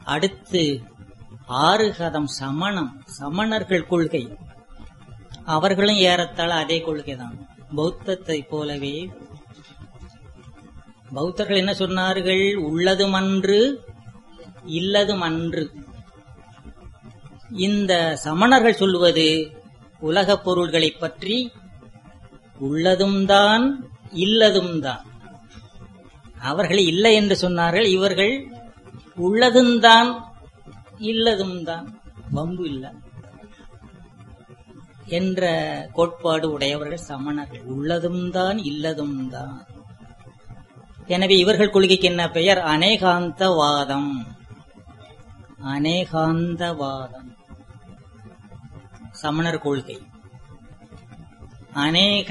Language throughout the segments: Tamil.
அடுத்து ஆறுகதம் சமணம் சமணர்கள் கொள்கை அவர்களும் ஏறத்தாழ அதே கொள்கைதான் பௌத்தத்தை போலவே பௌத்தர்கள் என்ன சொன்னார்கள் உள்ளதும் அன்று இல்லதும் அன்று இந்த சமணர்கள் சொல்லுவது உலகப் பொருள்களைப் பற்றி உள்ளதும் தான் இல்லதும் தான் அவர்கள் இல்லை என்று சொன்னார்கள் இவர்கள் உள்ளதும் தான் இல்லதும் தான் வம்பு இல்லை என்ற கோட்பாடு உடையவர்கள் சமணர்கள் உள்ளதும் தான் இல்லதும் தான் எனவே இவர்கள் கொள்கைக்கு என்ன பெயர் அநேகாந்தவாதம் அநேகாந்தவாதம் சமணர் கொள்கை அநேக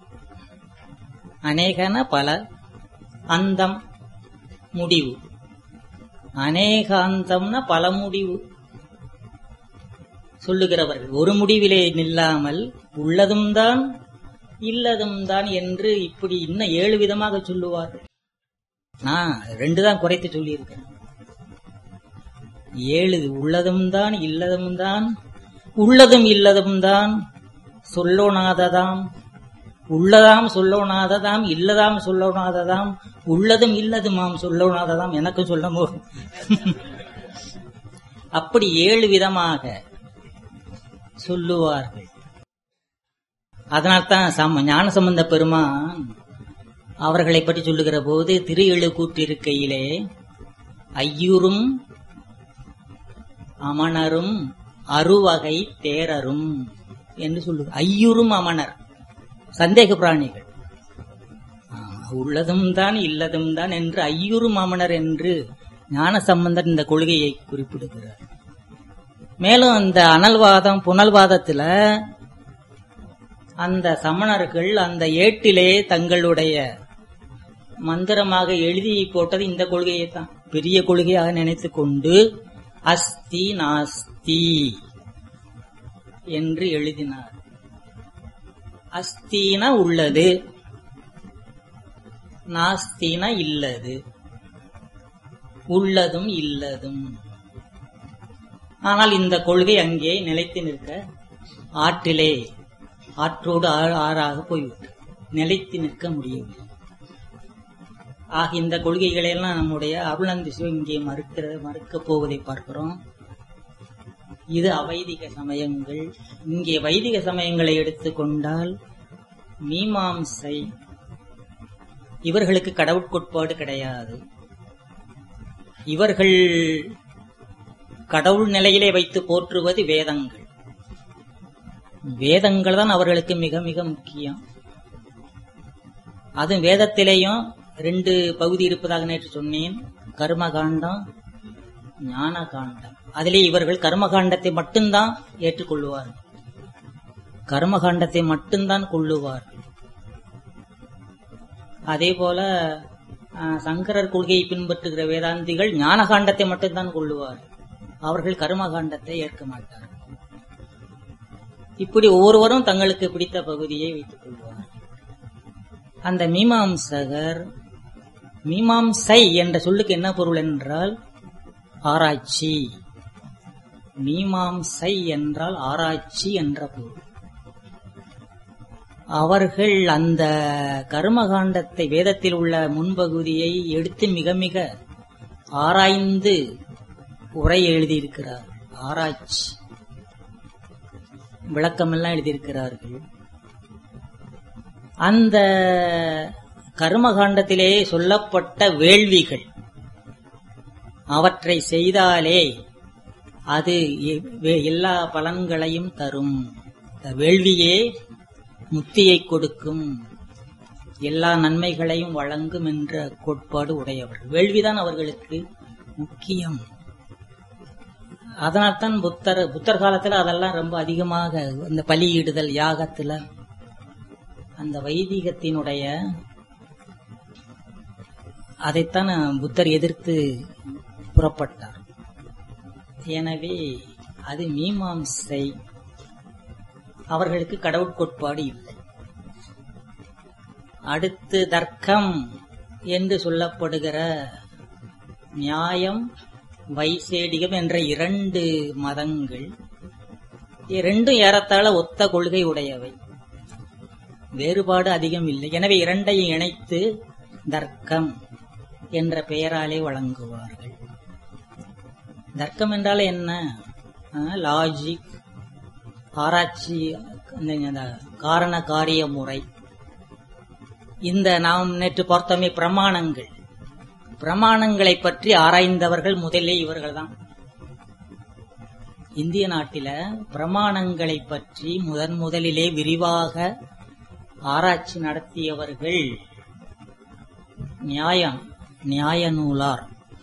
அநேகன பல அந்தம் முடிவு அநேகாந்தம்னா பல முடிவு சொல்லுகிறவர்கள் ஒரு முடிவிலே நில்லாமல் உள்ளதும் தான் இல்லதும் தான் என்று இப்படி இன்னும் ஏழு விதமாக சொல்லுவார்கள் நான் ரெண்டு தான் குறைத்து சொல்லியிருக்கேன் ஏழு உள்ளதும் தான் இல்லதும் தான் உள்ளதும் இல்லதும் தான் சொல்லோனாததாம் உள்ளதாம் சொல்லோனாததாம் இல்லதாம் சொல்லோனாததாம் உள்ளதும் இல்லதுமாம் சொல்லோனாததாம் எனக்கும் சொல்ல அப்படி ஏழு விதமாக சொல்லுவார்கள் அதனால்தான் சம ஞான சம்பந்த பெருமான் அவர்களை பற்றி சொல்லுகிற போது திரு எழு கூற்றிருக்கையிலே ஐயூரும் அமணரும் அருவகை தேரரும் என்று சொல்லு ஐயூரும் அமணர் சந்தேக பிராணிகள் உள்ளதும் தான் இல்லதும் தான் என்று ஐயூரும் அமணர் என்று ஞான சம்பந்தர் இந்த கொள்கையை குறிப்பிடுகிறார் மேலும் அந்த அனல்வாதம் புனல்வாதத்துல அந்த சமணர்கள் அந்த ஏட்டிலே தங்களுடைய மந்திரமாக எழுதி போட்டது இந்த கொள்கையை தான் பெரிய கொள்கையாக நினைத்து கொண்டு அஸ்தி நாஸ்தி என்று எழுதினார் அஸ்தீன உள்ளது நாஸ்தீன இல்லது உள்ளதும் இல்லதும் ஆனால் இந்த கொள்கை அங்கே நிலைத்து நிற்க ஆற்றிலே ஆற்றோடு ஆறாக போய்விட்டு நிலைத்து நிற்க முடியவில்லை ஆக இந்த கொள்கைகளை எல்லாம் நம்முடைய அருளந்தி சிவம் இங்கே மறுக்கிற மறுக்க போவதை பார்க்கிறோம் இது அவைதிக சமயங்கள் இங்கே வைதிக சமயங்களை எடுத்துக்கொண்டால் மீமாம்சை இவர்களுக்கு கடவுட்கோட்பாடு கிடையாது இவர்கள் கடவுள் நிலையிலே வைத்து போற்றுவது வேதங்கள் வேதங்கள் தான் அவர்களுக்கு மிக மிக முக்கியம் அது வேதத்திலேயும் ரெண்டு பகுதி இருப்பதாக நேற்று சொன்னேன் கர்ம காண்டம் ஞான காண்டம் அதிலே இவர்கள் கர்மகாண்டத்தை மட்டும்தான் ஏற்றுக்கொள்வார்கள் கர்மகாண்டத்தை மட்டும்தான் கொள்ளுவார்கள் அதே போல சங்கரர் கொள்கையை பின்பற்றுகிற வேதாந்திகள் ஞான காண்டத்தை மட்டும்தான் கொள்ளுவார்கள் அவர்கள் கர்மகாண்டத்தை ஏற்க மாட்டார்கள் இப்படி ஒவ்வொருவரும் தங்களுக்கு பிடித்த பகுதியை வைத்துக் கொள்வார் அந்த மீமாம்சகர் மீமாம்சை என்ற சொல்லுக்கு என்ன பொருள் என்றால் ஆராய்ச்சி மீமாம்சை என்றால் ஆராய்ச்சி என்ற பொருள் அவர்கள் அந்த கர்மகாண்டத்தை வேதத்தில் உள்ள முன்பகுதியை எடுத்து மிக மிக ஆராய்ந்து உரை எழுதியிருக்கிறார் ஆராய்ச்சி விளக்கமெல்லாம் எழுதியிருக்கிறார்கள் அந்த கர்மகாண்டத்திலே சொல்லப்பட்ட வேள்விகள் அவற்றை செய்தாலே அது எல்லா பலன்களையும் தரும் வேள்வியே முத்தியை கொடுக்கும் எல்லா நன்மைகளையும் வழங்கும் என்ற கோட்பாடு உடையவர்கள் வேள்விதான் அவர்களுக்கு முக்கியம் அதனால்தான் புத்தர் புத்தர் காலத்துல அதெல்லாம் ரொம்ப அதிகமாக இந்த பலியிடுதல் யாகத்துல அந்த வைதிகத்தினுடைய அதைத்தான் புத்தர் எதிர்த்து புறப்பட்டார் எனவே அது மீமாம்சை அவர்களுக்கு கடவுட்கோட்பாடு இல்லை அடுத்து தர்க்கம் என்று சொல்லப்படுகிற நியாயம் வைசேடிகம் என்ற இரண்டு மதங்கள் இரண்டும் ஏறத்தாழ ஒத்த கொள்கை உடையவை வேறுபாடு அதிகம் இல்லை எனவே இரண்டையும் இணைத்து தர்க்கம் என்ற பெயராலே வழங்குவார்கள் தர்க்கம் என்றால் என்ன லாஜிக் ஆராய்ச்சி இந்த காரண காரிய முறை இந்த நாம் நேற்று பார்த்தோமே பிரமாணங்கள் பிரமாணங்களை பற்றி ஆராய்ந்தவர்கள் முதலே இவர்கள்தான் இந்திய நாட்டில பிரமாணங்களை பற்றி முதன் முதலிலே விரிவாக ஆராய்ச்சி நடத்தியவர்கள் நியாயம் நியாய நூலார்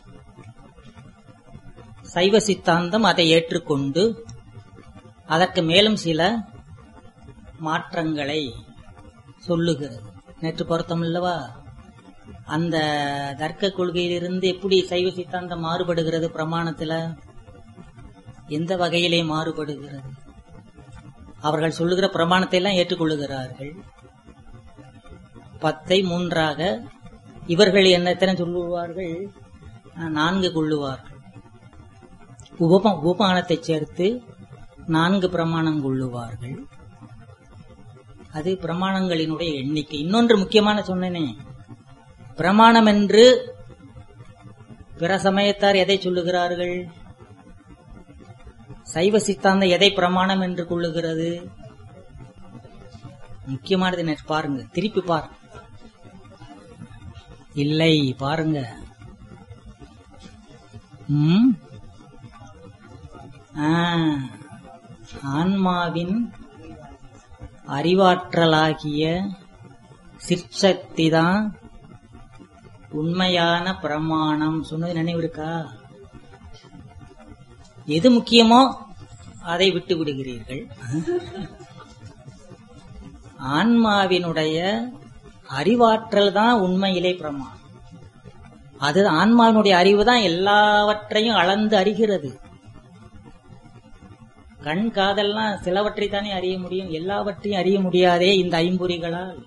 சைவ சித்தாந்தம் அதை ஏற்றுக்கொண்டு அதற்கு மேலும் சில மாற்றங்களை சொல்லுகிறது நேற்று பொருத்தம் அல்லவா அந்த தர்க்க கொள்கையிலிருந்து எப்படி சைவ சித்தாந்தம் மாறுபடுகிறது பிரமாணத்துல எந்த வகையிலே மாறுபடுகிறது அவர்கள் சொல்லுகிற பிரமாணத்தை எல்லாம் ஏற்றுக்கொள்ளுகிறார்கள் பத்தை மூன்றாக இவர்கள் என்ன எத்தனை சொல்லுவார்கள் நான்கு கொள்ளுவார்கள் உப உபமானத்தை சேர்த்து நான்கு பிரமாணம் கொள்ளுவார்கள் அது பிரமாணங்களினுடைய எண்ணிக்கை இன்னொன்று முக்கியமான சொன்னேனே பிரமாணம் என்று பிற சமயத்தார் எதை சொல்லுகிறார்கள் சைவ சித்தாந்தம் எதை பிரமாணம் என்று கொள்ளுகிறது முக்கியமானது நேற்று பாருங்க திருப்பி பார் இல்லை பாருங்க ம் ஆன்மாவின் அறிவாற்றலாகிய சிற்சக்தி தான் உண்மையான பிரமாணம் சொன்னது நினைவு இருக்கா எது முக்கியமோ அதை விட்டு விடுகிறீர்கள் ஆன்மாவினுடைய அறிவாற்றல் தான் உண்மையிலே பிரமாணம் அது ஆன்மாவினுடைய அறிவு தான் எல்லாவற்றையும் அளந்து அறிகிறது கண் காதெல்லாம் சிலவற்றை தானே அறிய முடியும் எல்லாவற்றையும் அறிய முடியாதே இந்த ஐம்பொறிகளால்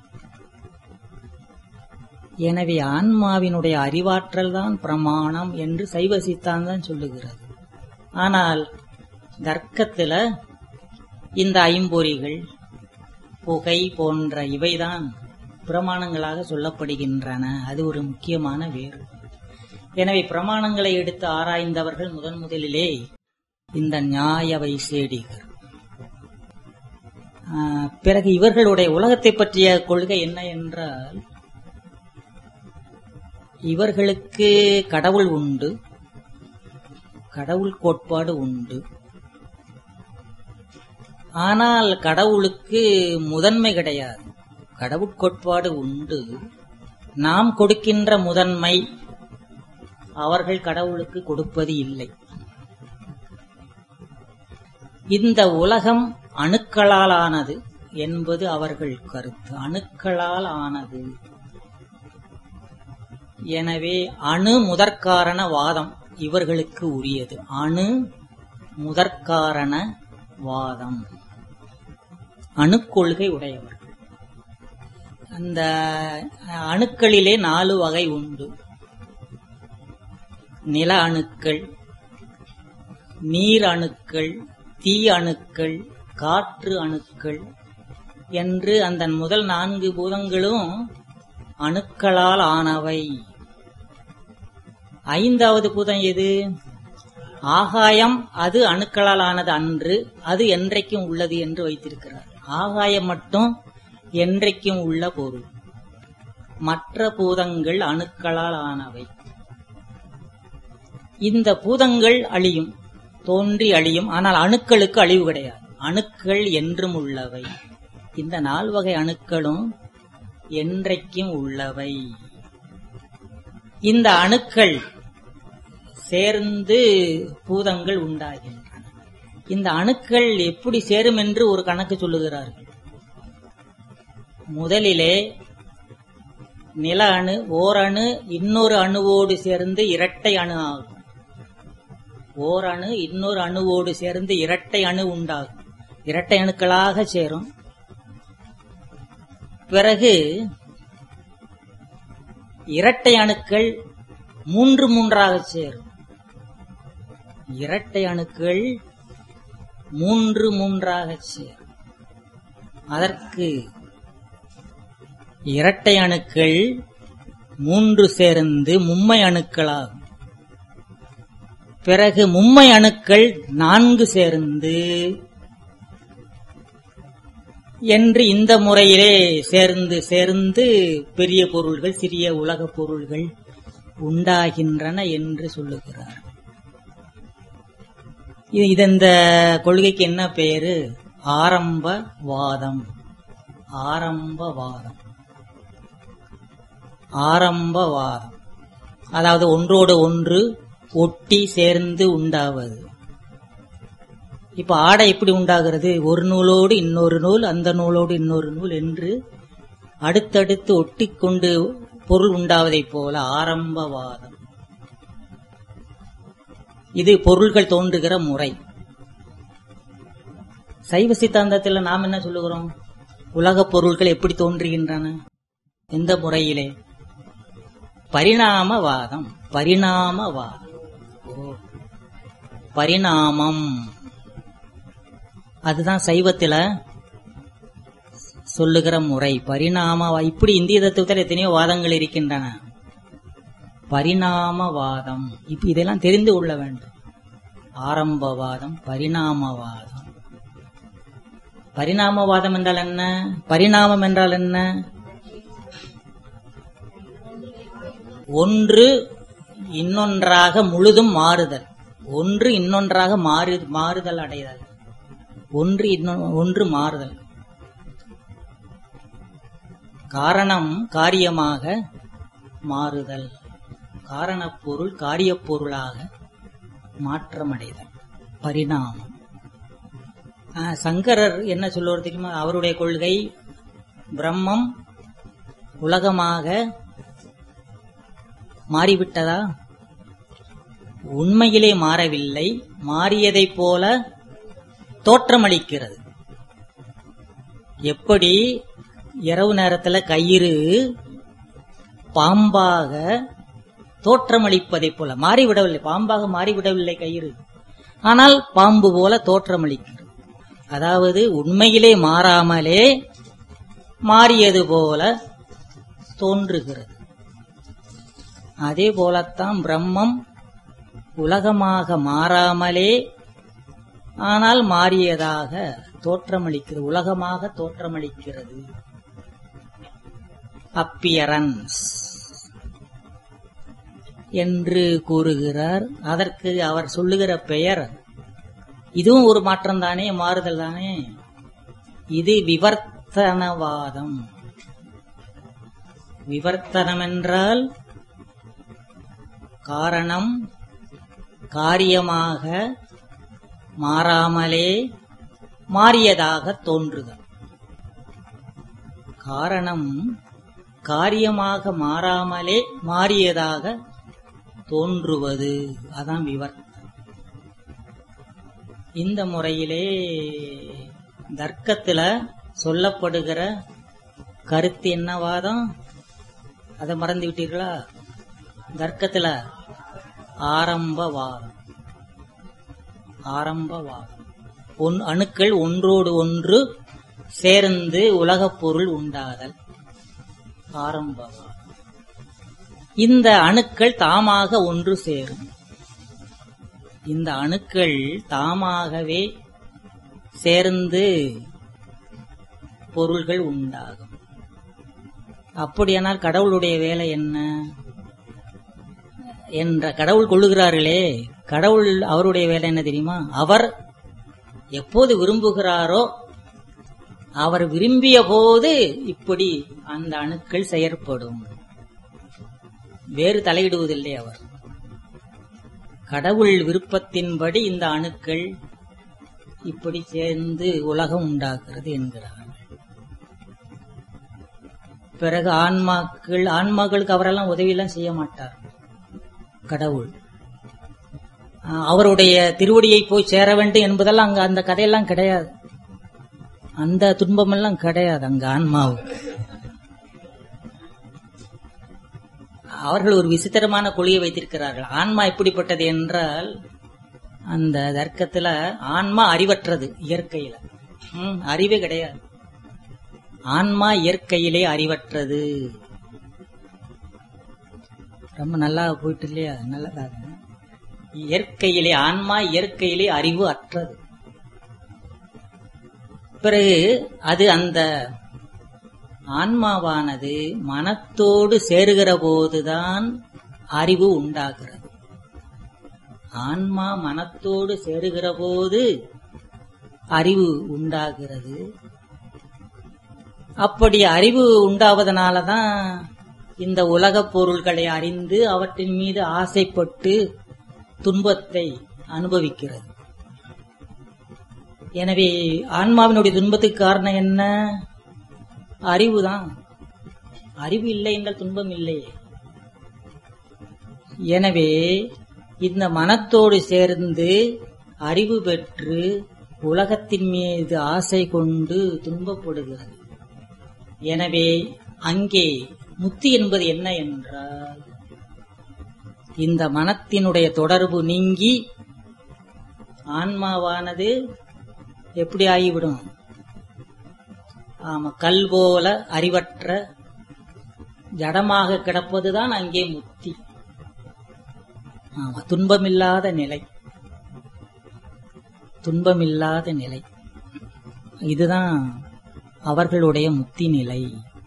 எனவே ஆன்மாவினுடைய அறிவாற்றல் தான் பிரமாணம் என்று சைவ சித்தாந்தம் சொல்லுகிறது ஆனால் தர்க்கத்துல இந்த ஐம்பொறிகள் புகை போன்ற இவைதான் பிரமாணங்களாக சொல்லப்படுகின்றன அது ஒரு முக்கியமான வேறு எனவே பிரமாணங்களை எடுத்து ஆராய்ந்தவர்கள் முதன் முதலிலே இந்த நியாய வைசேடிகர் பிறகு இவர்களுடைய உலகத்தை பற்றிய கொள்கை என்ன என்றால் இவர்களுக்கு கடவுள் உண்டு கடவுள் கோட்பாடு உண்டு ஆனால் கடவுளுக்கு முதன்மை கிடையாது கடவுள் கோட்பாடு உண்டு நாம் கொடுக்கின்ற முதன்மை அவர்கள் கடவுளுக்கு கொடுப்பது இல்லை இந்த உலகம் அணுக்களால் ஆனது என்பது அவர்கள் கருத்து அணுக்களால் ஆனது எனவே அணு முதற்காரண வாதம் இவர்களுக்கு உரியது அணு முதற்காரண வாதம் அணுக்கொள்கை உடையவர்கள் அந்த அணுக்களிலே நாலு வகை உண்டு நில அணுக்கள் நீர் அணுக்கள் தீ அணுக்கள் காற்று அணுக்கள் என்று அந்த முதல் நான்கு பூதங்களும் அணுக்களால் ஆனவை ஐந்தாவது பூதம் எது ஆகாயம் அது அணுக்களால் ஆனது அன்று அது என்றைக்கும் உள்ளது என்று வைத்திருக்கிறார் ஆகாயம் மட்டும் என்றைக்கும் உள்ள பொருள் மற்ற பூதங்கள் அணுக்களால் ஆனவை இந்த பூதங்கள் அழியும் தோன்றி அழியும் ஆனால் அணுக்களுக்கு அழிவு கிடையாது அணுக்கள் என்றும் உள்ளவை இந்த நால்வகை அணுக்களும் என்றைக்கும் உள்ளவை இந்த அணுக்கள் சேர்ந்து பூதங்கள் உண்டாகின்றன இந்த அணுக்கள் எப்படி சேரும் என்று ஒரு கணக்கு சொல்லுகிறார்கள் முதலிலே நில அணு ஓரணு இன்னொரு அணுவோடு சேர்ந்து இரட்டை அணு ஆகும் ஓரணு இன்னொரு அணுவோடு சேர்ந்து இரட்டை அணு உண்டாகும் இரட்டை அணுக்களாக சேரும் பிறகு இரட்டை அணுக்கள் மூன்று மூன்றாக சேரும் இரட்டை அணுக்கள் மூன்று மூன்றாக சேரும் அதற்கு இரட்டை அணுக்கள் மூன்று சேர்ந்து மும்மை அணுக்களாகும் பிறகு மும்மை அணுக்கள் நான்கு சேர்ந்து என்று இந்த முறையிலே சேர்ந்து சேர்ந்து பெரிய பொருள்கள் சிறிய உலகப் பொருள்கள் உண்டாகின்றன என்று சொல்லுகிறார் இது இது இந்த கொள்கைக்கு என்ன பெயரு ஆரம்பவாதம் ஆரம்பவாதம் ஆரம்பவாதம் அதாவது ஒன்றோடு ஒன்று ஒட்டி சேர்ந்து உண்டாவது இப்ப ஆடை எப்படி உண்டாகிறது ஒரு நூலோடு இன்னொரு நூல் அந்த நூலோடு இன்னொரு நூல் என்று அடுத்தடுத்து ஒட்டிக்கொண்டு பொருள் உண்டாவதைப் போல ஆரம்பவாதம் இது பொருள்கள் தோன்றுகிற முறை சைவ சித்தாந்தத்தில் நாம் என்ன சொல்லுகிறோம் உலகப் பொருள்கள் எப்படி தோன்றுகின்றன எந்த முறையிலே பரிணாமவாதம் பரிணாமவாதம் ஓ பரிணாமம் அதுதான் சைவத்தில சொல்லுகிற முறை பரிணாம இப்படி இந்திய தத்துவத்தில் எத்தனையோ வாதங்கள் இருக்கின்றன பரிணாமவாதம் இப்ப இதெல்லாம் தெரிந்து கொள்ள வேண்டும் ஆரம்பவாதம் பரிணாமவாதம் பரிணாமவாதம் என்றால் என்ன பரிணாமம் என்றால் என்ன ஒன்று இன்னொன்றாக முழுதும் மாறுதல் ஒன்று இன்னொன்றாக மாறு மாறுதல் அடைதல் ஒன்று இன்னொன்று ஒன்று மாறுதல் காரணம் காரியமாக மாறுதல் காரணப்பொருள் காரியப் பொருளாக மாற்றமடைதல் பரிணாமம் ஆ, சங்கரர் என்ன சொல்லுவார் தெரியுமா அவருடைய கொள்கை பிரம்மம் உலகமாக மாறிவிட்டதா உண்மையிலே மாறவில்லை மாறியதைப் போல தோற்றமளிக்கிறது எப்படி இரவு நேரத்துல கயிறு பாம்பாக தோற்றமளிப்பதைப் போல மாறிவிடவில்லை பாம்பாக மாறிவிடவில்லை கயிறு ஆனால் பாம்பு போல தோற்றமளிக்கிறது அதாவது உண்மையிலே மாறாமலே மாறியது போல தோன்றுகிறது அதே போலத்தான் பிரம்மம் உலகமாக மாறாமலே ஆனால் மாறியதாக தோற்றமளிக்கிறது உலகமாக தோற்றமளிக்கிறது அப்பியரன்ஸ் என்று கூறுகிறார் அதற்கு அவர் சொல்லுகிற பெயர் இதுவும் ஒரு மாற்றம் தானே மாறுதல் தானே இது விவர்த்தனவாதம் விவர்த்தனம் என்றால் காரணம் காரியமாக மாறாமலே மாறியதாக தோன்றுதல் காரணம் காரியமாக மாறாமலே மாறியதாக தோன்றுவது அதான் விவர்த்தம் இந்த முறையிலே தர்க்கத்துல சொல்லப்படுகிற கருத்து என்ன வாதம் அதை மறந்து விட்டீர்களா தர்க்கத்துல ஆரம்பவாதம் ஆரம்பவாதம் ஒன் அணுக்கள் ஒன்றோடு ஒன்று சேர்ந்து உலகப் பொருள் உண்டாதல் ஆரம்பவாதம் இந்த அணுக்கள் தாமாக ஒன்று சேரும் இந்த அணுக்கள் தாமாகவே சேர்ந்து பொருள்கள் உண்டாகும் அப்படியானால் கடவுளுடைய வேலை என்ன என்ற கடவுள் கொள்ளுகிறார்களே கடவுள் அவருடைய வேலை என்ன தெரியுமா அவர் எப்போது விரும்புகிறாரோ அவர் விரும்பிய போது இப்படி அந்த அணுக்கள் செயற்படும் வேறு தலையிடுவதில்லை அவர் கடவுள் விருப்பத்தின்படி இந்த அணுக்கள் இப்படி சேர்ந்து உலகம் உண்டாக்குறது என்கிறார் பிறகு ஆன்மாக்கள் ஆன்மாக்களுக்கு அவரெல்லாம் உதவியெல்லாம் செய்ய மாட்டார் கடவுள் ஆஹ் அவருடைய திருவடியை போய் சேர வேண்டும் என்பதெல்லாம் அங்க அந்த கதையெல்லாம் கிடையாது அந்த துன்பமெல்லாம் கிடையாது அங்க ஆன்மாவுக்கு அவர்கள் ஒரு விசித்திரமான கொள்கையை வைத்திருக்கிறார்கள் ஆன்மா எப்படிப்பட்டது என்றால் அந்த தர்க்கத்துல ஆன்மா அறிவற்றது இயற்கையில ம், அறிவே கிடையாது ஆன்மா இயற்கையிலே அறிவற்றது ரொம்ப நல்லா போயிட்டு இல்லையா நல்லதாக இயற்கையிலே ஆன்மா இயற்கையிலே அறிவு அற்றது பிறகு அது அந்த ஆன்மாவானது மனத்தோடு சேருகிற போதுதான் அறிவு உண்டாகிறது ஆன்மா மனத்தோடு சேருகிற போது அறிவு உண்டாகிறது அப்படி அறிவு உண்டாவதனாலதான் இந்த உலகப் பொருள்களை அறிந்து அவற்றின் மீது ஆசைப்பட்டு துன்பத்தை அனுபவிக்கிறது எனவே ஆன்மாவினுடைய துன்பத்துக்கு காரணம் என்ன அறிவுதான் அறிவு இல்லை என்றால் துன்பம் இல்லை எனவே இந்த மனத்தோடு சேர்ந்து அறிவு பெற்று உலகத்தின் மீது ஆசை கொண்டு துன்பப்படுகிறது எனவே அங்கே முத்தி என்பது என்ன என்றால் இந்த மனத்தினுடைய தொடர்பு நீங்கி ஆன்மாவானது எப்படி ஆகிவிடும் ஆமா கல் போல அறிவற்ற ஜடமாக கிடப்பதுதான் அங்கே முத்தி ஆமா துன்பமில்லாத நிலை துன்பமில்லாத நிலை இதுதான் அவர்களுடைய முத்தி நிலை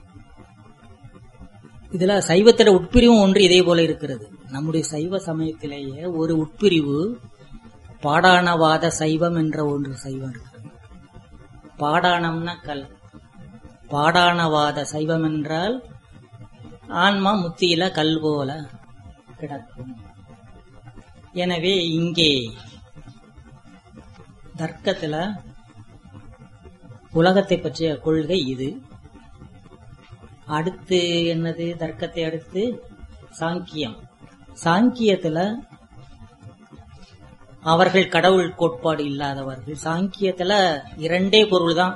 இதுல சைவத்தில உட்பிரிவும் ஒன்று இதே போல இருக்கிறது நம்முடைய சைவ சமயத்திலேயே ஒரு உட்பிரிவு பாடாணவாத சைவம் என்ற ஒன்று சைவம் இருக்கிறது பாடாணம்னா கல் பாடாணவாத சைவம் என்றால் ஆன்மா முத்தியில கல் போல கிடக்கும் எனவே இங்கே தர்க்கத்துல உலகத்தை பற்றிய கொள்கை இது அடுத்து என்னது தர்க்கத்தை அடுத்து சாங்கியம் சாங்கியத்துல அவர்கள் கடவுள் கோட்பாடு இல்லாதவர்கள் சாங்கியத்துல இரண்டே பொருள் தான்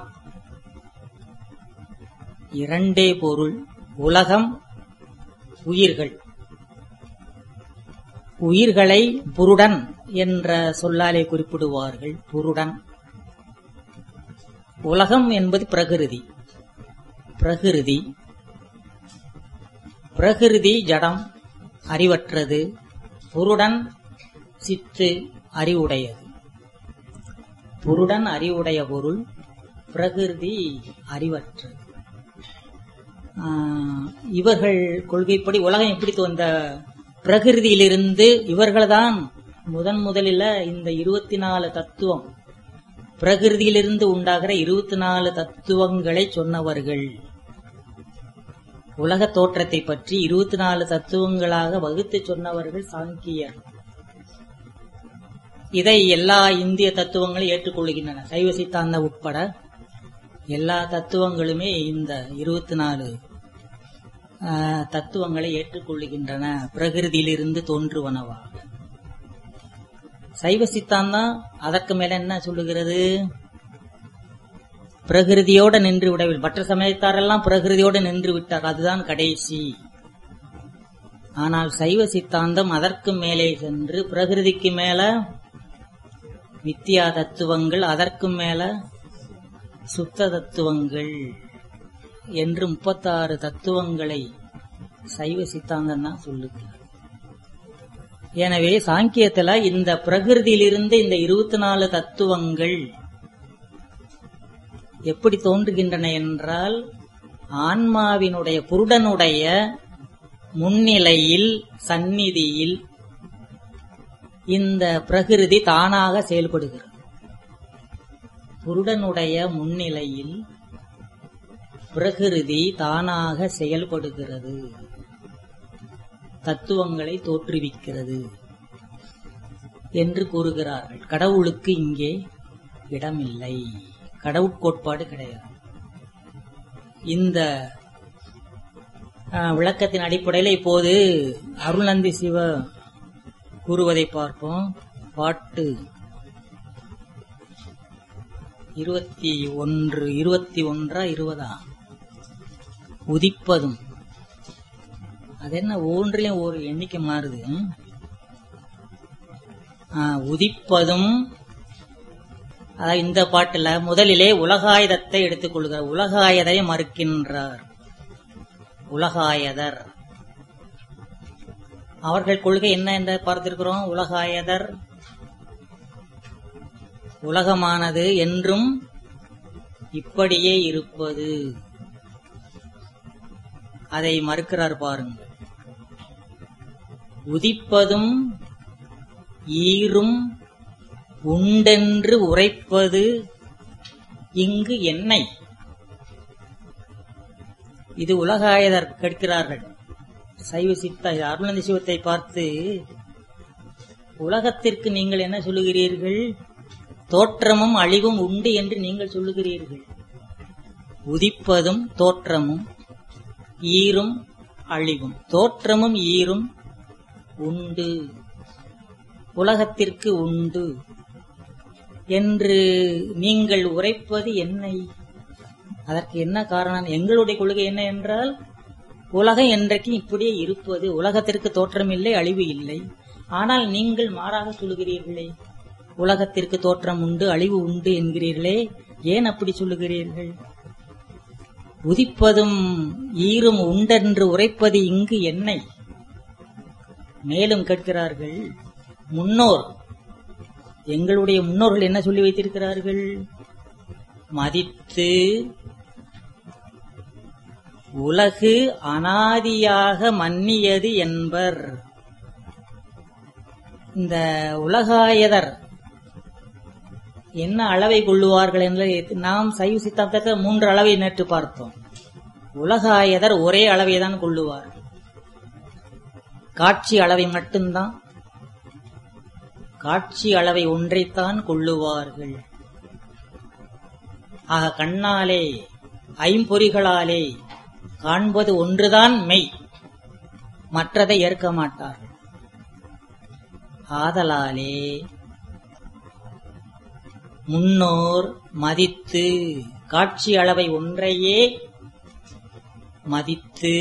இரண்டே பொருள் உலகம் உயிர்கள் உயிர்களை புருடன் என்ற சொல்லாலே குறிப்பிடுவார்கள் புருடன் உலகம் என்பது பிரகிருதி பிரகிருதி பிரகிருதி ஜடம் அறிவற்றது புருடன் சித்து அறிவுடையது புருடன் அறிவுடைய பொருள் பிரகிருதி அறிவற்றது ஆஹ், இவர்கள் கொள்கைப்படி உலகம் எப்படி தோன்ற பிரகிருதியிலிருந்து இவர்கள்தான் முதன் முதலில் இந்த இருபத்தி நாலு தத்துவம் பிரகிருதியிலிருந்து உண்டாகிற இருபத்தி நாலு தத்துவங்களை சொன்னவர்கள் உலக தோற்றத்தை பற்றி இருபத்தி நாலு தத்துவங்களாக வகுத்து சொன்னவர்கள் சாங்கியர் இதை எல்லா இந்திய தத்துவங்களும் ஏற்றுக்கொள்கின்றன சைவ சித்தாந்த உட்பட எல்லா தத்துவங்களுமே இந்த இருபத்தி நாலு தத்துவங்களை ஏற்றுக்கொள்கின்றன பிரகிருதியிலிருந்து தோன்றுவனவாக சைவ சித்தாந்தம் அதற்கு மேல என்ன சொல்லுகிறது பிரகிருதியோட நின்று விடவில்லை மற்ற சமயத்தாரெல்லாம் பிரகிருதியோட நின்று விட்டார் அதுதான் கடைசி ஆனால் சைவ சித்தாந்தம் அதற்கு மேலே சென்று பிரகிருதிக்கு மேல வித்தியா தத்துவங்கள் அதற்கு மேல சுத்த தத்துவங்கள் என்று முப்பத்தாறு தத்துவங்களை சைவ சித்தாந்தம் தான் சொல்லுகிறார் எனவே சாங்கியத்துல இந்த பிரகிருதியிலிருந்து இந்த இருபத்தி நாலு தத்துவங்கள் எப்படி தோன்றுகின்றன என்றால் ஆன்மாவினுடைய புருடனுடைய முன்னிலையில் சந்நிதியில் இந்த பிரகிருதி தானாக செயல்படுகிறது புருடனுடைய முன்னிலையில் பிரகிருதி தானாக செயல்படுகிறது தத்துவங்களை தோற்றுவிக்கிறது என்று கூறுகிறார்கள் கடவுளுக்கு இங்கே இடமில்லை கடவுட்கோட்பாடு கிடையாது இந்த ஆஹ், விளக்கத்தின் அடிப்படையில் இப்போது அருள்நந்தி சிவ கூறுவதை பார்ப்போம் பாட்டு இருபத்தி ஒன்று இருபத்தி ஒன்றா இருபதா உதிப்பதும் அது என்ன ஒன்றிலையும் ஒரு எண்ணிக்கை மாறுது ம்? ஆ, உதிப்பதும் அதாவது இந்த பாட்டுல முதலிலே உலகாயுதத்தை எடுத்துக்கொள்கிறார் உலகாயதை மறுக்கின்றார் உலகாயதர் அவர்கள் கொள்கை என்ன என்று பார்த்திருக்கிறோம் உலகாயதர் உலகமானது என்றும் இப்படியே இருப்பது அதை மறுக்கிறார் பாருங்க உதிப்பதும் ஈரும் உண்டென்று உரைப்பது இங்கு என்னை இது உலகாயதர் கேட்கிறார்கள் சைவ சித்த அருணந்தி சிவத்தை பார்த்து உலகத்திற்கு நீங்கள் என்ன சொல்லுகிறீர்கள் தோற்றமும் அழிவும் உண்டு என்று நீங்கள் சொல்லுகிறீர்கள் உதிப்பதும் தோற்றமும் ஈரும் அழிவும் தோற்றமும் ஈரும் உண்டு உலகத்திற்கு உண்டு என்று நீங்கள் உரைப்பது என்னை அதற்கு என்ன காரணம் எங்களுடைய கொள்கை என்ன என்றால் உலகம் என்றைக்கு இப்படியே இருப்பது உலகத்திற்கு தோற்றம் இல்லை அழிவு இல்லை ஆனால் நீங்கள் மாறாக சொல்லுகிறீர்களே உலகத்திற்கு தோற்றம் உண்டு அழிவு உண்டு என்கிறீர்களே ஏன் அப்படி சொல்லுகிறீர்கள் உதிப்பதும் ஈரும் உண்டென்று உரைப்பது இங்கு என்னை மேலும் கேட்கிறார்கள் முன்னோர் எங்களுடைய முன்னோர்கள் என்ன சொல்லி வைத்திருக்கிறார்கள் மதித்து உலகு அனாதியாக மன்னியது என்பர் இந்த உலகாயதர் என்ன அளவை கொள்ளுவார்கள் என்று நாம் சைவ சித்தாந்தத்தை மூன்று அளவை நேற்று பார்த்தோம் உலகாயதர் ஒரே அளவை தான் கொள்ளுவார் காட்சி அளவை மட்டும்தான் காட்சி அளவை ஒன்றைத்தான் கொள்ளுவார்கள் ஆக கண்ணாலே ஐம்பொறிகளாலே காண்பது ஒன்றுதான் மெய் மற்றதை ஏற்க மாட்டார்கள் ஆதலாலே முன்னோர் மதித்து காட்சி அளவை ஒன்றையே மதித்து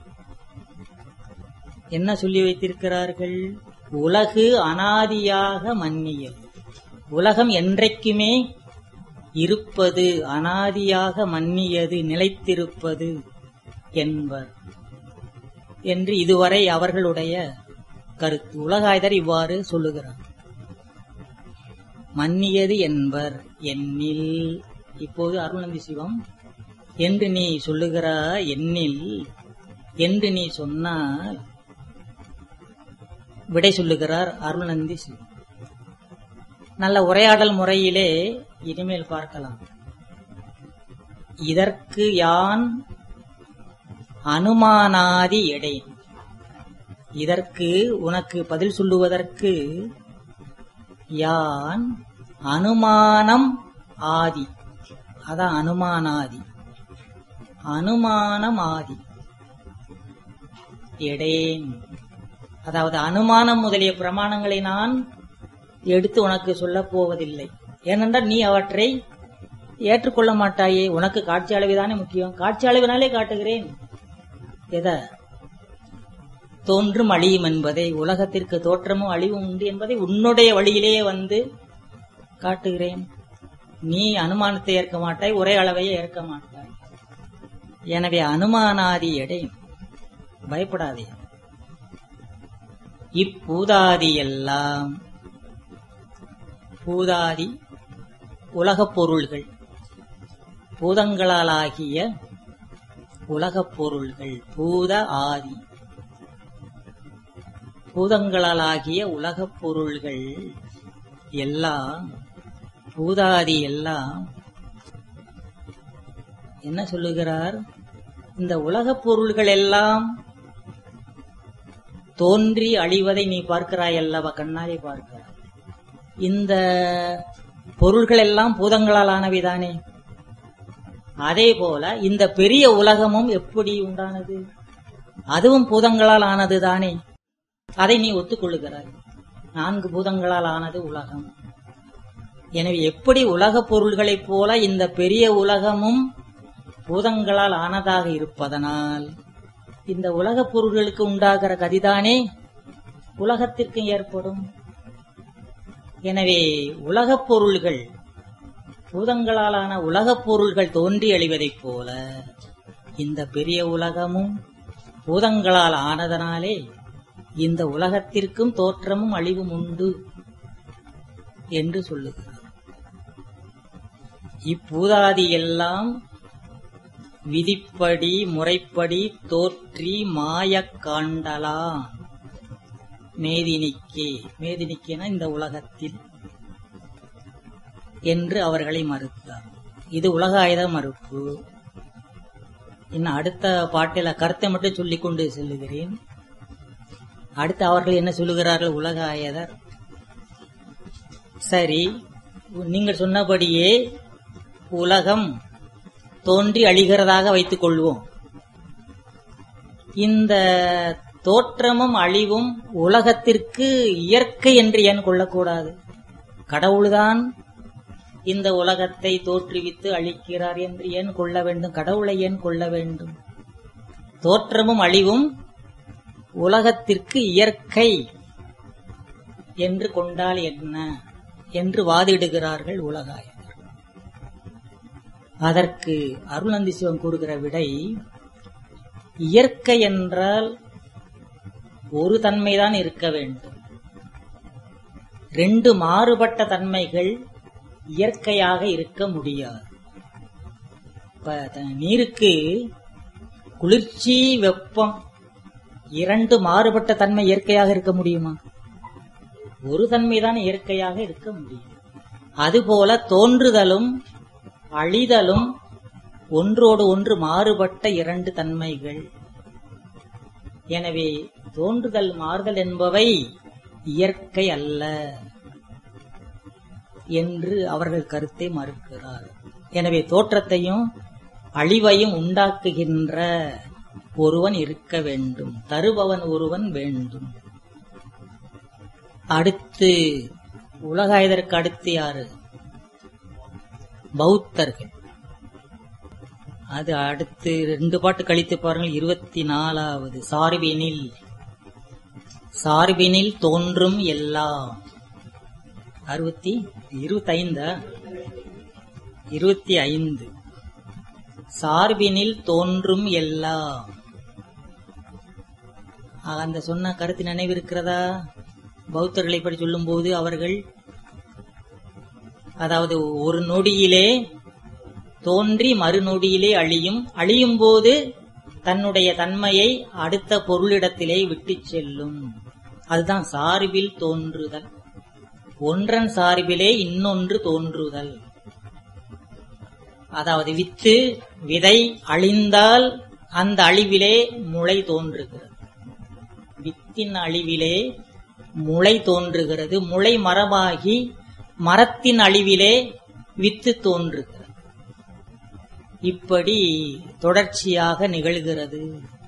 என்ன சொல்லி வைத்திருக்கிறார்கள் உலகு அனாதியாக மன்னியது உலகம் என்றைக்குமே இருப்பது அனாதியாக மன்னியது நிலைத்திருப்பது என்பர் என்று இதுவரை அவர்களுடைய கருத்து உலகாயதர் இவ்வாறு சொல்லுகிறார் மன்னியது என்பர் எண்ணில் இப்போது அருள்நந்தி சிவம் என்று நீ சொல்லுகிறா எண்ணில் என்று நீ சொன்னால் விடை சொல்லுகிறார் அருள்நந்தி சிவம் நல்ல உரையாடல் முறையிலே இனிமேல் பார்க்கலாம் இதற்கு யான் அனுமானாதி எடை இதற்கு உனக்கு பதில் சொல்லுவதற்கு யான் அனுமானம் ஆதி அதான் அனுமானாதி அனுமானம் ஆதி எடேன் அதாவது அனுமானம் முதலிய பிரமாணங்களை நான் எடுத்து உனக்கு சொல்லப் போவதில்லை ஏனென்றால் நீ அவற்றை ஏற்றுக்கொள்ள மாட்டாயே உனக்கு காட்சி அளவுதானே முக்கியம் காட்சி அளவினாலே காட்டுகிறேன் எத தோன்றும் அழியும் என்பதை உலகத்திற்கு தோற்றமும் அழிவும் உண்டு என்பதை உன்னுடைய வழியிலேயே வந்து காட்டுகிறேன் நீ அனுமானத்தை ஏற்க மாட்டாய் ஒரே அளவையே ஏற்க மாட்டாய் எனவே அனுமானாதி எடை பயப்படாதே இப்பூதாதி எல்லாம் பூதாதி உலகப் பொருள்கள் பூதங்களாலாகிய உலகப் பொருள்கள் பூத ஆதி பூதங்களாலாகிய உலகப் பொருள்கள் எல்லாம் பூதாதி எல்லாம் என்ன சொல்லுகிறார் இந்த உலகப் பொருள்கள் எல்லாம் தோன்றி அழிவதை நீ பார்க்கிறாய் அல்லவா கண்ணாலே பார்க்கிறாய் இந்த பொருள்கள் எல்லாம் பூதங்களால் ஆனவைதானே அதே போல இந்த பெரிய உலகமும் எப்படி உண்டானது அதுவும் பூதங்களால் ஆனது தானே அதை நீ ஒத்துக்கொள்ளுகிறாய் நான்கு பூதங்களால் ஆனது உலகம் எனவே எப்படி உலகப் பொருள்களைப் போல இந்த பெரிய உலகமும் பூதங்களால் ஆனதாக இருப்பதனால் இந்த உலகப் பொருள்களுக்கு உண்டாகிற கதிதானே உலகத்திற்கு ஏற்படும் எனவே உலகப் பொருள்கள் பூதங்களாலான உலகப் பொருள்கள் தோன்றி அழிவதைப் போல இந்த பெரிய உலகமும் பூதங்களால் ஆனதனாலே இந்த உலகத்திற்கும் தோற்றமும் அழிவும் உண்டு என்று சொல்லுகிறார் இப்பூதாதி எல்லாம் விதிப்படி முறைப்படி தோற்றி மாயக் காண்டலாம் மேதினிக்கே மேதினிக்கேன இந்த உலகத்தில் என்று அவர்களை மறுத்தார் இது உலக ஆயுத மறுப்பு இன்னும் அடுத்த பாட்டில கருத்தை மட்டும் சொல்லிக் கொண்டு செல்லுகிறேன் அடுத்து அவர்கள் என்ன சொல்லுகிறார்கள் உலக ஆயதர் சரி நீங்கள் சொன்னபடியே உலகம் தோன்றி அழிகிறதாக வைத்துக் கொள்வோம் இந்த தோற்றமும் அழிவும் உலகத்திற்கு இயற்கை என்று ஏன் கொள்ளக்கூடாது கடவுள்தான் இந்த உலகத்தை தோற்றுவித்து அழிக்கிறார் என்று ஏன் கொள்ள வேண்டும் கடவுளை ஏன் கொள்ள வேண்டும் தோற்றமும் அழிவும் உலகத்திற்கு இயற்கை என்று கொண்டால் என்ன என்று வாதிடுகிறார்கள் உலகாயர் அதற்கு அருள்நந்தி சிவம் கூறுகிற விடை இயற்கை என்றால் ஒரு தன்மைதான் இருக்க வேண்டும் ரெண்டு மாறுபட்ட தன்மைகள் இயற்கையாக இருக்க முடியாது இப்ப த- நீருக்கு குளிர்ச்சி வெப்பம் இரண்டு மாறுபட்ட தன்மை இயற்கையாக இருக்க முடியுமா ஒரு தன்மைதான் இயற்கையாக இருக்க முடியும் அதுபோல தோன்றுதலும் அழிதலும் ஒன்றோடு ஒன்று மாறுபட்ட இரண்டு தன்மைகள் எனவே தோன்றுதல் மாறுதல் என்பவை இயற்கை அல்ல என்று அவர்கள் கருத்தை மறுக்கிறார் எனவே தோற்றத்தையும் அழிவையும் உண்டாக்குகின்ற ஒருவன் இருக்க வேண்டும் தருபவன் ஒருவன் வேண்டும் அடுத்து உலகாயதற்கு அடுத்து யாரு பௌத்தர்கள் அது அடுத்து ரெண்டு பாட்டு கழித்து பாருங்கள் இருபத்தி நாலாவது சார்பினில் சார்பினில் தோன்றும் எல்லாம் அறுபத்தி இருபத்தைந்தா இருபத்தி ஐந்து சார்பினில் தோன்றும் எல்லாம் ஆக, அந்த சொன்ன கருத்து நினைவிருக்கிறதா பௌத்தர்களை பற்றி சொல்லும்போது அவர்கள் அதாவது ஒரு நொடியிலே தோன்றி மறுநொடியிலே அழியும் அழியும் போது தன்னுடைய தன்மையை அடுத்த பொருளிடத்திலே விட்டுச் செல்லும் அதுதான் சார்பில் தோன்றுதல் ஒன்றன் சார்பிலே இன்னொன்று தோன்றுதல் அதாவது வித்து விதை அழிந்தால் அந்த அழிவிலே முளை தோன்றுகிறது வித்தின் அழிவிலே முளை தோன்றுகிறது முளை மரமாகி மரத்தின் அழிவிலே வித்து தோன்றுகிறது இப்படி தொடர்ச்சியாக நிகழ்கிறது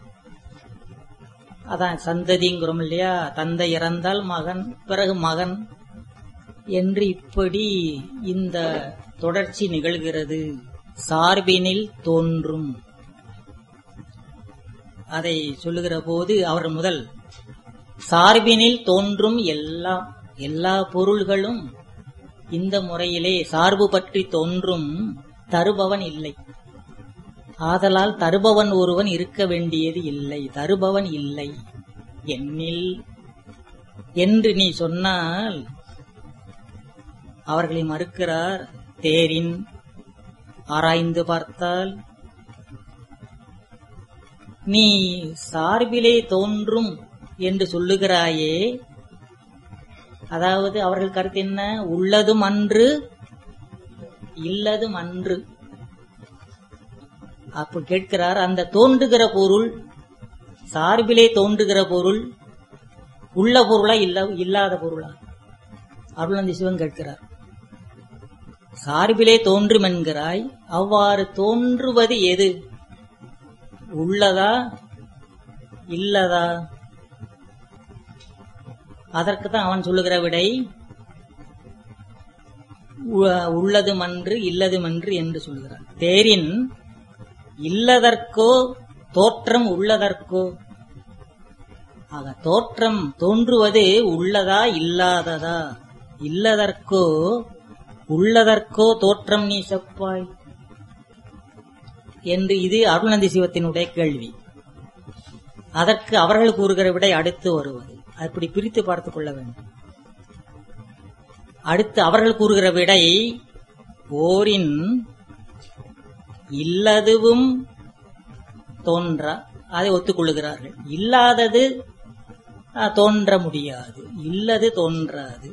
அதான் சந்ததிங்கிறோம் இல்லையா தந்தை இறந்தால் மகன் பிறகு மகன் என்று இப்படி இந்த தொடர்ச்சி நிகழ்கிறது சார்பினில் தோன்றும் அதை சொல்லுகிற போது அவர் முதல் சார்பினில் தோன்றும் எல்லா எல்லா பொருள்களும் இந்த முறையிலே சார்பு பற்றி தோன்றும் தருபவன் இல்லை ஆதலால் தருபவன் ஒருவன் இருக்க வேண்டியது இல்லை தருபவன் இல்லை என்னில் என்று நீ சொன்னால் அவர்களை மறுக்கிறார் தேரின் ஆராய்ந்து பார்த்தால் நீ சார்பிலே தோன்றும் என்று சொல்லுகிறாயே அதாவது அவர்கள் கருத்து என்ன உள்ளதும் அன்று இல்லதும் அன்று அப்ப கேட்கிறார் அந்த தோன்றுகிற பொருள் சார்பிலே தோன்றுகிற பொருள் உள்ள பொருளா இல்ல இல்லாத பொருளா அருளந்தி சிவன் கேட்கிறார் சார்பிலே தோன்றும் என்கிறாய் அவ்வாறு தோன்றுவது எது உள்ளதா இல்லதா அதற்கு தான் அவன் சொல்லுகிற விடை உ- உள்ளதுமன்று இல்லதுமன்று என்று சொல்கிறான் தேரின் இல்லதற்கோ தோற்றம் உள்ளதற்கோ ஆக தோற்றம் தோன்றுவது உள்ளதா இல்லாததா இல்லதற்கோ உள்ளதற்கோ தோற்றம் நீ செப்பாய் என்று இது அருள்நந்தி சிவத்தினுடைய கேள்வி அதற்கு அவர்கள் கூறுகிற விடை அடுத்து வருவது அப்படி பிரித்து பார்த்துக் கொள்ள வேண்டும் அடுத்து அவர்கள் கூறுகிற விடை ஓரின் இல்லதுவும் தோன்ற அதை ஒத்துக்கொள்ளுகிறார்கள் இல்லாதது அஹ், தோன்ற முடியாது இல்லது தோன்றாது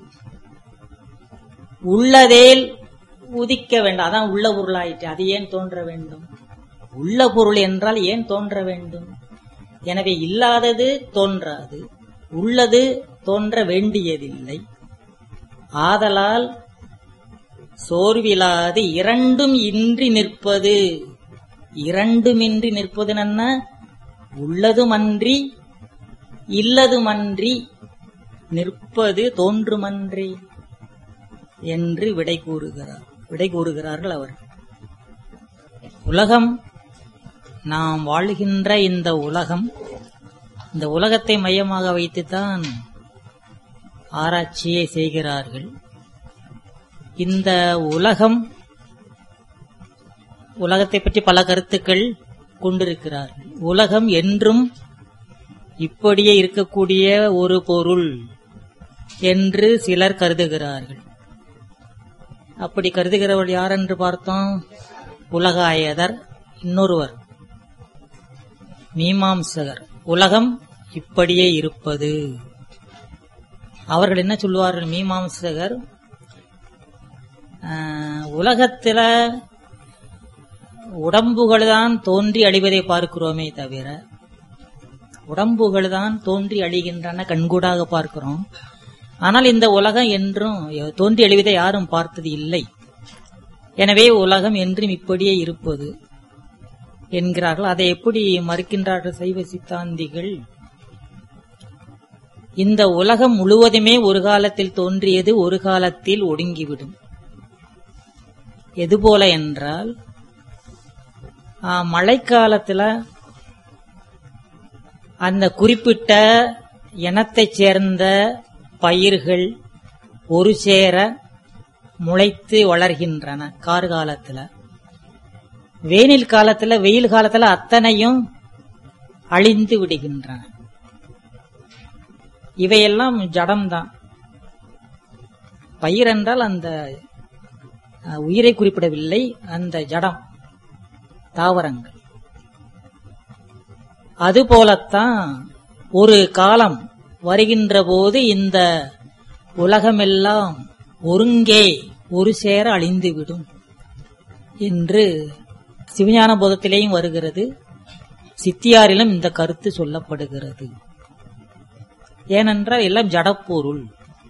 உள்ளதேல் உதிக்க வேண்டாம் அதான் உள்ள பொருளாயிற்று அது ஏன் தோன்ற வேண்டும் உள்ள பொருள் என்றால் ஏன் தோன்ற வேண்டும் எனவே இல்லாதது தோன்றாது உள்ளது தோன்ற வேண்டியதில்லை ஆதலால் சோர்விலாது இரண்டும் இன்றி நிற்பது இரண்டுமின்றி நிற்பதுனன்ன உள்ளதுமன்றி இல்லதுமன்றி நிற்பது தோன்றுமன்றி என்று விடை கூறுகிறார் விடை கூறுகிறார்கள் அவர் உலகம் நாம் வாழுகின்ற இந்த உலகம் இந்த உலகத்தை மையமாக வைத்துத்தான் ஆராய்ச்சியை செய்கிறார்கள் இந்த உலகம் உலகத்தை பற்றி பல கருத்துக்கள் கொண்டிருக்கிறார்கள் உலகம் என்றும் இப்படியே இருக்கக்கூடிய ஒரு பொருள் என்று சிலர் கருதுகிறார்கள் அப்படி கருதுகிறவர் யார் என்று பார்த்தோம் உலகாயதர் இன்னொருவர் மீமாம்சகர் உலகம் இப்படியே இருப்பது அவர்கள் என்ன சொல்லுவார்கள் மீமாம்சகர் ஆஹ், உலகத்துல உடம்புகள் தான் தோன்றி அழிவதை பார்க்கிறோமே தவிர உடம்புகள் தான் தோன்றி அழிகின்றன கண்கூடாக பார்க்கிறோம் ஆனால் இந்த உலகம் என்றும் தோன்றி அழிவதை யாரும் பார்த்தது இல்லை எனவே உலகம் என்றும் இப்படியே இருப்பது என்கிறார்கள் அதை எப்படி மறுக்கின்றார்கள் சைவ சித்தாந்திகள் இந்த உலகம் முழுவதுமே ஒரு காலத்தில் தோன்றியது ஒரு காலத்தில் ஒடுங்கிவிடும் எதுபோல என்றால் ஆ, மழைக்காலத்துல அந்த குறிப்பிட்ட இனத்தைச் சேர்ந்த பயிர்கள் ஒரு சேர முளைத்து வளர்கின்றன கார்காலத்துல வேனில் காலத்துல வெயில் காலத்துல அத்தனையும் அழிந்து விடுகின்றன இவையெல்லாம் ஜடம்தான் பயிர் என்றால் அந்த அஹ், உயிரை குறிப்பிடவில்லை அந்த ஜடம் தாவரங்கள் அதுபோலத்தான் ஒரு காலம் வருகின்ற போது இந்த உலகமெல்லாம் ஒருங்கே ஒரு சேர அழிந்துவிடும் என்று சிவஞான போதத்திலேயும் வருகிறது சித்தியாரிலும் இந்த கருத்து சொல்லப்படுகிறது ஏனென்றால் எல்லாம் ஜடப்பொருள்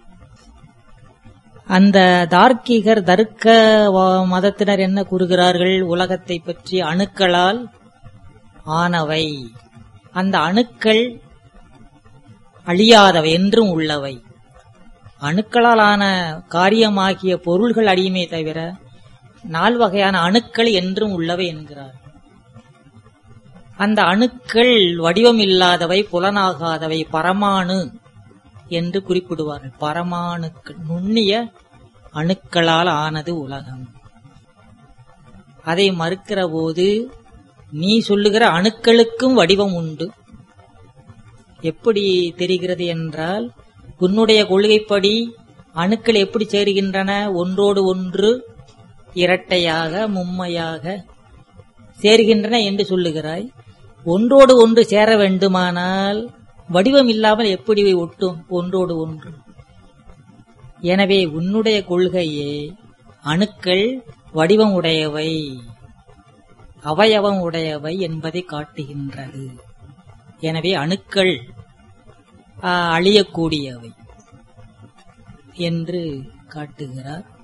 அந்த தார்க்கிகர் தர்க்க வ- மதத்தினர் என்ன கூறுகிறார்கள் உலகத்தை பற்றி அணுக்களால் ஆனவை அந்த அணுக்கள் அழியாதவை என்றும் உள்ளவை அணுக்களால் ஆன காரியமாகிய பொருள்கள் அழியுமே தவிர நால் வகையான அணுக்கள் என்றும் உள்ளவை என்கிறார் அந்த அணுக்கள் வடிவம் இல்லாதவை புலனாகாதவை பரமாணு என்று குறிப்பிடுவார்கள் பரமாணுக்கள் நுண்ணிய அணுக்களால் ஆனது உலகம் அதை மறுக்கிற போது நீ சொல்லுகிற அணுக்களுக்கும் வடிவம் உண்டு எப்படி தெரிகிறது என்றால் உன்னுடைய கொள்கைப்படி அணுக்கள் எப்படி சேருகின்றன ஒன்றோடு ஒன்று இரட்டையாக மும்மையாக சேர்கின்றன என்று சொல்லுகிறாய் ஒன்றோடு ஒன்று சேர வேண்டுமானால் வடிவம் இல்லாமல் எப்படி இவை ஒட்டும் ஒன்றோடு ஒன்று எனவே உன்னுடைய கொள்கையே அணுக்கள் வடிவம் உடையவை அவயவம் உடையவை என்பதை காட்டுகின்றது எனவே அணுக்கள் ஆ, அழியக்கூடியவை என்று காட்டுகிறார்